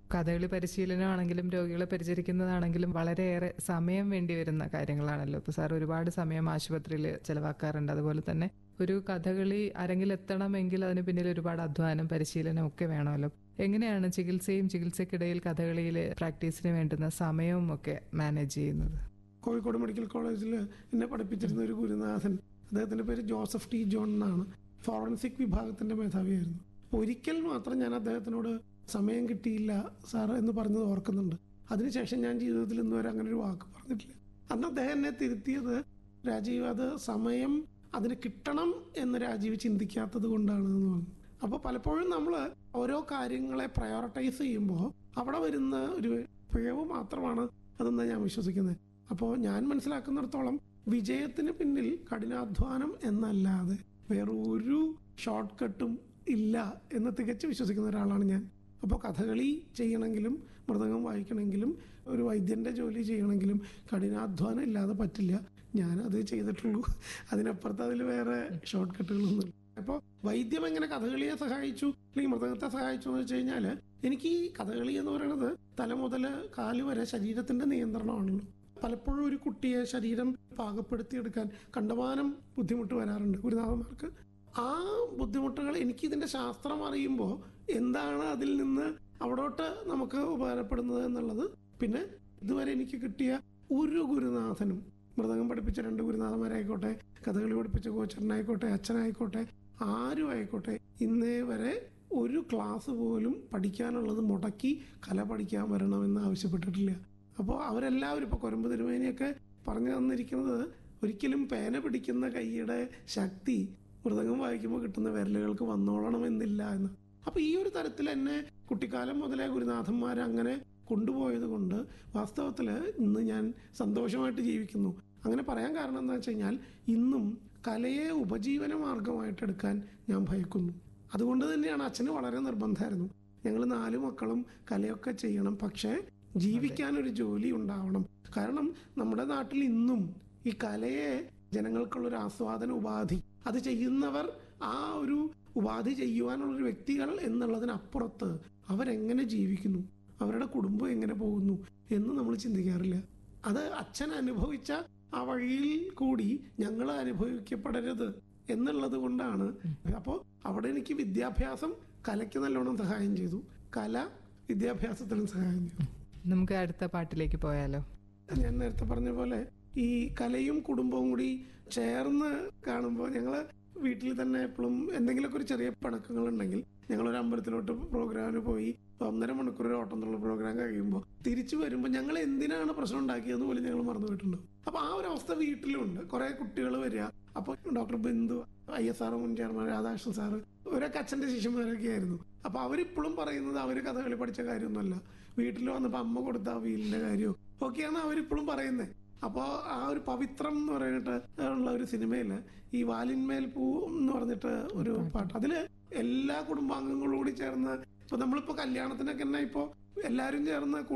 കഥകളി പരിശീലനമാണെങ്കിലും രോഗികളെ പരിചരിക്കുന്നതാണെങ്കിലും വളരെയേറെ സമയം വേണ്ടി വരുന്ന കാര്യങ്ങളാണല്ലോ ഇപ്പൊ സാർ ഒരുപാട് സമയം ആശുപത്രിയിൽ ചെലവാക്കാറുണ്ട് അതുപോലെ തന്നെ ഒരു കഥകളി അരങ്ങിലെത്തണമെങ്കിൽ അതിന് പിന്നിൽ ഒരുപാട് അധ്വാനം പരിശീലനം ഒക്കെ വേണമല്ലോ എങ്ങനെയാണ് ചികിത്സയും ചികിത്സക്കിടയിൽ കഥകളിയിൽ പ്രാക്ടീസിന് വേണ്ടുന്ന സമയവും ഒക്കെ മാനേജ് ചെയ്യുന്നത് കോഴിക്കോട് മെഡിക്കൽ കോളേജിൽ എന്നെ പഠിപ്പിച്ചിരുന്ന ഒരു ഗുരുനാഥൻ അദ്ദേഹത്തിന്റെ പേര് ജോസഫ് ടി ജോൺ എന്നാണ് ഫോറൻസിക് വിഭാഗത്തിന്റെ മേധാവിയായിരുന്നു ഒരിക്കൽ മാത്രം ഞാൻ അദ്ദേഹത്തിനോട് സമയം കിട്ടിയില്ല സാർ എന്ന് പറഞ്ഞത് ഓർക്കുന്നുണ്ട് അതിനുശേഷം ഞാൻ ജീവിതത്തിൽ ഇന്ന് വരെ അങ്ങനെ ഒരു വാക്ക് പറഞ്ഞിട്ടില്ല അന്ന് അദ്ദേഹം എന്നെ തിരുത്തിയത് രാജീവ് അത് സമയം അതിന് കിട്ടണം എന്ന് രാജീവ് ചിന്തിക്കാത്തത് കൊണ്ടാണ് എന്ന് പറഞ്ഞു അപ്പോൾ പലപ്പോഴും നമ്മൾ ഓരോ കാര്യങ്ങളെ പ്രയോറിറ്റൈസ് ചെയ്യുമ്പോൾ അവിടെ വരുന്ന ഒരു പിഴവ് മാത്രമാണ് അതെന്ന് ഞാൻ വിശ്വസിക്കുന്നത് അപ്പോൾ ഞാൻ മനസ്സിലാക്കുന്നിടത്തോളം വിജയത്തിന് പിന്നിൽ കഠിനാധ്വാനം എന്നല്ലാതെ വേറെ ഒരു ഷോർട്ട് കട്ടും ഇല്ല എന്ന് തികച്ചു വിശ്വസിക്കുന്ന ഒരാളാണ് ഞാൻ അപ്പോൾ കഥകളി ചെയ്യണമെങ്കിലും മൃദംഗം വായിക്കണമെങ്കിലും ഒരു വൈദ്യന്റെ ജോലി ചെയ്യണമെങ്കിലും കഠിനാധ്വാനം ഇല്ലാതെ പറ്റില്ല ഞാൻ അത് ചെയ്തിട്ടുള്ളൂ അതിനപ്പുറത്ത് അതിൽ വേറെ ഷോർട്ട് കട്ടുകളൊന്നുമില്ല അപ്പോൾ വൈദ്യം എങ്ങനെ കഥകളിയെ സഹായിച്ചു അല്ലെങ്കിൽ മൃദംഗത്തെ സഹായിച്ചു എന്ന് വെച്ച് കഴിഞ്ഞാൽ എനിക്ക് ഈ കഥകളി എന്ന് പറയുന്നത് തല മുതൽ കാല് വരെ ശരീരത്തിന്റെ നിയന്ത്രണമാണല്ലോ പലപ്പോഴും ഒരു കുട്ടിയെ ശരീരം പാകപ്പെടുത്തിയെടുക്കാൻ കണ്ടമാനം ബുദ്ധിമുട്ട് വരാറുണ്ട് ഗുരുനാഥന്മാർക്ക് ആ ബുദ്ധിമുട്ടുകൾ എനിക്ക് ഇതിന്റെ ശാസ്ത്രം അറിയുമ്പോൾ എന്താണ് അതിൽ നിന്ന് അവിടോട്ട് നമുക്ക് ഉപകാരപ്പെടുന്നത് എന്നുള്ളത് പിന്നെ ഇതുവരെ എനിക്ക് കിട്ടിയ ഒരു ഗുരുനാഥനും മൃദംഗം പഠിപ്പിച്ച രണ്ട് ഗുരുനാഥന്മാരായിക്കോട്ടെ കഥകളി പഠിപ്പിച്ച കോച്ചറിനായിക്കോട്ടെ അച്ഛനായിക്കോട്ടെ ആരും ആയിക്കോട്ടെ ഇന്നേ വരെ ഒരു ക്ലാസ് പോലും പഠിക്കാനുള്ളത് മുടക്കി കല പഠിക്കാൻ വരണമെന്ന് ആവശ്യപ്പെട്ടിട്ടില്ല അപ്പോൾ അവരെല്ലാവരും ഇപ്പോൾ കൊരമ്പ് തിരുമേനിയൊക്കെ പറഞ്ഞു തന്നിരിക്കുന്നത് ഒരിക്കലും പേന പിടിക്കുന്ന കൈയുടെ ശക്തി മൃദംഗം വായിക്കുമ്പോൾ കിട്ടുന്ന വിരലുകൾക്ക് വന്നോളണമെന്നില്ല എന്ന് അപ്പൊ ഈ ഒരു തരത്തിൽ എന്നെ കുട്ടിക്കാലം മുതലേ ഗുരുനാഥന്മാർ അങ്ങനെ കൊണ്ടുപോയത് കൊണ്ട് വാസ്തവത്തിൽ ഇന്ന് ഞാൻ സന്തോഷമായിട്ട് ജീവിക്കുന്നു അങ്ങനെ പറയാൻ കാരണം എന്താ വെച്ച് കഴിഞ്ഞാൽ ഇന്നും കലയെ ഉപജീവന മാർഗമായിട്ട് എടുക്കാൻ ഞാൻ ഭയക്കുന്നു അതുകൊണ്ട് തന്നെയാണ് അച്ഛന് വളരെ നിർബന്ധമായിരുന്നു ഞങ്ങൾ നാല് മക്കളും കലയൊക്കെ ചെയ്യണം പക്ഷേ ജീവിക്കാൻ ഒരു ജോലി ഉണ്ടാവണം കാരണം നമ്മുടെ നാട്ടിൽ ഇന്നും ഈ കലയെ ജനങ്ങൾക്കുള്ള ഒരു ആസ്വാദന ഉപാധി അത് ചെയ്യുന്നവർ ആ ഒരു ഉപാധി ചെയ്യുവാനുള്ള ഒരു വ്യക്തികൾ എന്നുള്ളതിനപ്പുറത്ത് അവരെങ്ങനെ ജീവിക്കുന്നു അവരുടെ കുടുംബം എങ്ങനെ പോകുന്നു എന്ന് നമ്മൾ ചിന്തിക്കാറില്ല അത് അച്ഛൻ അനുഭവിച്ച ആ വഴിയിൽ കൂടി ഞങ്ങൾ അനുഭവിക്കപ്പെടരുത് എന്നുള്ളത് കൊണ്ടാണ് അപ്പോൾ അവിടെ എനിക്ക് വിദ്യാഭ്യാസം കലയ്ക്ക് നല്ലോണം സഹായം ചെയ്തു കല വിദ്യാഭ്യാസത്തിനും സഹായം ചെയ്തു നമുക്ക് അടുത്ത പാട്ടിലേക്ക് പോയാലോ ഞാൻ നേരത്തെ പറഞ്ഞ പോലെ ഈ കലയും കുടുംബവും കൂടി ചേർന്ന് കാണുമ്പോൾ ഞങ്ങള് വീട്ടിൽ തന്നെ എപ്പോഴും എന്തെങ്കിലുമൊക്കെ ഒരു ചെറിയ പിണക്കങ്ങൾ ഉണ്ടെങ്കിൽ ഞങ്ങൾ ഒരു അമ്പലത്തിലോട്ട് പ്രോഗ്രാമിന് പോയി ഒന്നര മണിക്കൂർ ഒരു ഓട്ടം എന്നുള്ള പ്രോഗ്രാം കഴിയുമ്പോൾ തിരിച്ചു വരുമ്പോൾ ഞങ്ങൾ എന്തിനാണ് പ്രശ്നം ഉണ്ടാക്കിയതെന്ന് പോലും ഞങ്ങൾ മറന്നു പോയിട്ടുണ്ട് അപ്പൊ ആ ഒരു അവസ്ഥ വീട്ടിലുണ്ട് കുറെ കുട്ടികൾ വരിക അപ്പൊ doctor Bindu I S R മുൻ ചെയർമാൻ രാധാകൃഷ്ണൻ സാറ് ഇവരൊക്കെ അച്ഛന്റെ ശിഷ്യന്മാരൊക്കെ ആയിരുന്നു അപ്പൊ അവരിപ്പോഴും പറയുന്നത് അവര് കഥകളി പഠിച്ച കാര്യമൊന്നുമല്ല വീട്ടിൽ വന്നപ്പോ അമ്മ കൊടുത്ത ആ വീലിന്റെ കാര്യവും ഒക്കെയാണ് അവരിപ്പോഴും പറയുന്നത് അപ്പോൾ ആ ഒരു പവിത്രം എന്ന് പറഞ്ഞിട്ട് ഉള്ള ഒരു സിനിമയില് ഈ വാലിന്മേൽ പൂ എന്ന് പറഞ്ഞിട്ട് ഒരു പാട്ട് അതില് എല്ലാ കുടുംബാംഗങ്ങളും കൂടി ചേർന്ന് ഇപ്പൊ നമ്മളിപ്പോ കല്യാണത്തിനൊക്കെ തന്നെ ഇപ്പോ എല്ലാരും ചേർന്ന്